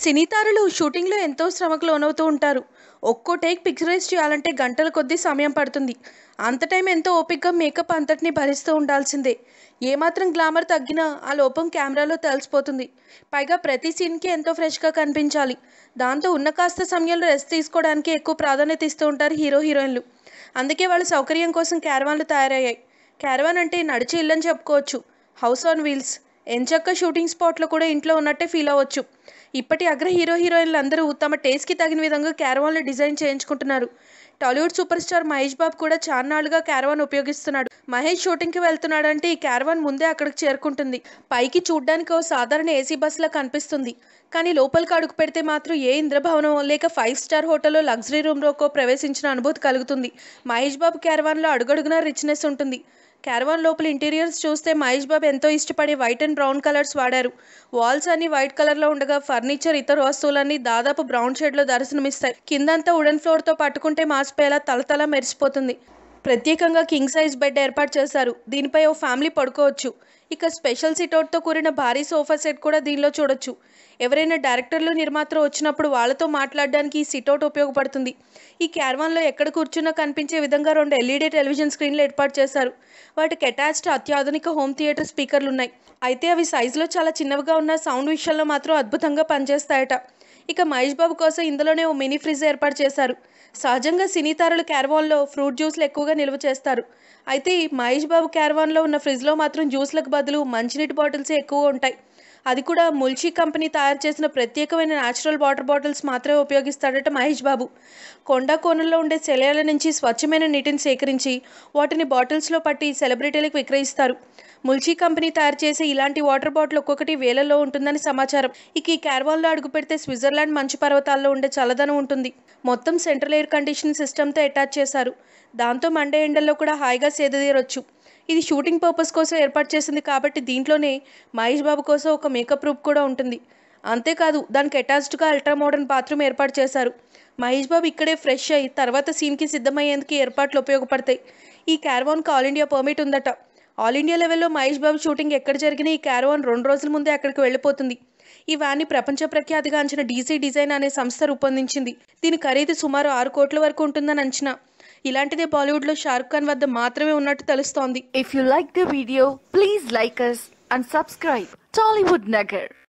సినీతారులు షూటింగ్లో ఎంతో శ్రమకు లోనవుతూ ఉంటారు ఒక్కో టేక్ పిక్చరైజ్ చేయాలంటే గంటల కొద్దీ సమయం పడుతుంది అంత టైం ఎంతో ఓపికగా మేకప్ అంతటిని భరిస్తూ ఉండాల్సిందే ఏమాత్రం గ్లామర్ తగ్గినా ఆ లోపం కెమెరాలో తెలిసిపోతుంది పైగా ప్రతి సీన్కి ఎంతో ఫ్రెష్గా కనిపించాలి దాంతో ఉన్న కాస్త సమయంలో రెస్ట్ తీసుకోవడానికి ఎక్కువ ప్రాధాన్యత ఇస్తూ ఉంటారు హీరో హీరోయిన్లు అందుకే వాళ్ళ సౌకర్యం కోసం క్యారవాన్లు తయారయ్యాయి క్యారవాన్ అంటే నడిచి ఇల్లని చెప్పుకోవచ్చు హౌస్ ఆన్ వీల్స్ ఎంచక్క షూటింగ్ స్పాట్లో కూడా ఇంట్లో ఉన్నట్టే ఫీల్ అవ్వచ్చు ఇప్పటి అగ్ర హీరో హీరోయిన్లు అందరూ తమ టేస్ట్కి తగిన విధంగా క్యారవాన్లు డిజైన్ చేయించుకుంటున్నారు టాలీవుడ్ సూపర్ స్టార్ మహేష్ బాబు కూడా చాన్నాళ్ళుగా క్యారవాన్ ఉపయోగిస్తున్నాడు మహేష్ షూటింగ్కి వెళ్తున్నాడంటే ఈ క్యారవాన్ ముందే అక్కడికి చేరుకుంటుంది పైకి చూడ్డానికి ఓ సాధారణ ఏసీ బస్సులా కనిపిస్తుంది కానీ లోపలికి అడుగు పెడితే మాత్రం ఏ ఇంద్రభవనం లేక ఫైవ్ స్టార్ హోటల్లో లగ్జరీ రూమ్లోకో ప్రవేశించిన అనుభూతి కలుగుతుంది మహేష్ బాబు క్యారవాన్లో అడుగడుగునా రిచ్నెస్ ఉంటుంది క్యారవాన్ లోపల ఇంటీరియర్స్ చూస్తే మహేష్ బాబు ఎంతో ఇష్టపడే వైట్ అండ్ బ్రౌన్ కలర్స్ వాడారు వాల్స్ అన్ని వైట్ కలర్లో ఉండగా ఫర్నిచర్ ఇతర వస్తువులన్నీ దాదాపు బ్రౌన్ షేడ్లో దర్శనమిస్తాయి కిందంతా వుడెన్ ఫ్లోర్తో పట్టుకుంటే మాసిపోయేలా తలతల మెరిసిపోతుంది ప్రత్యేకంగా కింగ్ సైజ్ బెడ్ ఏర్పాటు చేశారు దీనిపై ఓ ఫ్యామిలీ పడుకోవచ్చు ఇక స్పెషల్ సిట్అవుట్తో కూడిన భారీ సోఫా సెట్ కూడా దీనిలో చూడొచ్చు ఎవరైనా డైరెక్టర్లు నిర్మాతలు వచ్చినప్పుడు వాళ్ళతో మాట్లాడడానికి ఈ సిట్అవుట్ ఉపయోగపడుతుంది ఈ క్యారవాన్లో ఎక్కడ కూర్చున్నా కనిపించే విధంగా రెండు ఎల్ఈడీ టెలివిజన్ స్క్రీన్లు ఏర్పాటు చేశారు వాటికి అటాచ్డ్ అత్యాధునిక హోమ్ థియేటర్ స్పీకర్లు ఉన్నాయి అయితే అవి సైజులో చాలా చిన్నవిగా ఉన్న సౌండ్ విషయంలో మాత్రం అద్భుతంగా పనిచేస్తాయట ఇక మహేష్ బాబు కోసం ఇందులోనే ఓ మినీ ఫ్రిడ్జ్ ఏర్పాటు చేశారు సహజంగా సినీతారులు క్యారవాన్లో ఫ్రూట్ జ్యూస్లు ఎక్కువగా నిల్వ చేస్తారు అయితే ఈ మహేష్ బాబు క్యారవాన్లో ఉన్న ఫ్రిడ్జ్లో మాత్రం జ్యూస్లకు బదులు మంచినీటి బాటిల్సే ఎక్కువగా ఉంటాయి అది కూడా ముల్షీ కంపెనీ తయారు చేసిన ప్రత్యేకమైన న్యాచురల్ వాటర్ బాటిల్స్ మాత్రమే ఉపయోగిస్తాడట మహేష్ బాబు కొండ కోనల్లో ఉండే సెలయాల నుంచి స్వచ్ఛమైన నీటిని సేకరించి వాటిని బాటిల్స్లో పట్టి సెలబ్రిటీలకు విక్రయిస్తారు ముల్షీ కంపెనీ తయారు చేసే ఇలాంటి వాటర్ బాటిల్ ఒక్కొక్కటి వేలలో ఉంటుందని సమాచారం ఇక ఈ క్యారవాన్లో అడుగు పెడితే స్విట్జర్లాండ్ మంచు పర్వతాల్లో ఉండే చల్లదనం ఉంటుంది మొత్తం సెంట్రల్ ఎయిర్ కండిషన్ సిస్టమ్తో అటాచ్ చేశారు దాంతో మండే ఎండల్లో కూడా హాయిగా సేదతీరొచ్చు ఇది షూటింగ్ పర్పస్ కోసం ఏర్పాటు చేసింది కాబట్టి దీంట్లోనే మహేష్ బాబు కోసం ఒక మేకప్ రూప్ కూడా ఉంటుంది అంతేకాదు దానికి అటాచ్డ్గా అల్ట్రా మోడర్న్ బాత్రూమ్ ఏర్పాటు చేశారు మహేష్ బాబు ఇక్కడే ఫ్రెష్ అయ్యి తర్వాత సీన్కి సిద్ధమయ్యేందుకు ఈ ఏర్పాట్లు ఉపయోగపడతాయి ఈ క్యారవాన్కి ఆల్ ఇండియా పర్మిట్ ఉందట ఆల్ ఇండియా లెవెల్లో మహేష్ బాబు షూటింగ్ ఎక్కడ జరిగినా ఈ క్యారవాన్ రెండు రోజుల ముందే అక్కడికి వెళ్ళిపోతుంది ఈ వ్యాన్ని ప్రపంచ ప్రఖ్యాతిగాంచిన డీసీ డిజైన్ అనే సంస్థ రూపొందించింది దీని ఖరీదు సుమారు ఆరు కోట్ల వరకు ఉంటుందని అంచనా ఇలాంటిదే బాలీవుడ్లో షారుఖ్ ఖాన్ వద్ద మాత్రమే ఉన్నట్టు తెలుస్తోంది If you like the video, please like us and subscribe. Tollywood Nagar.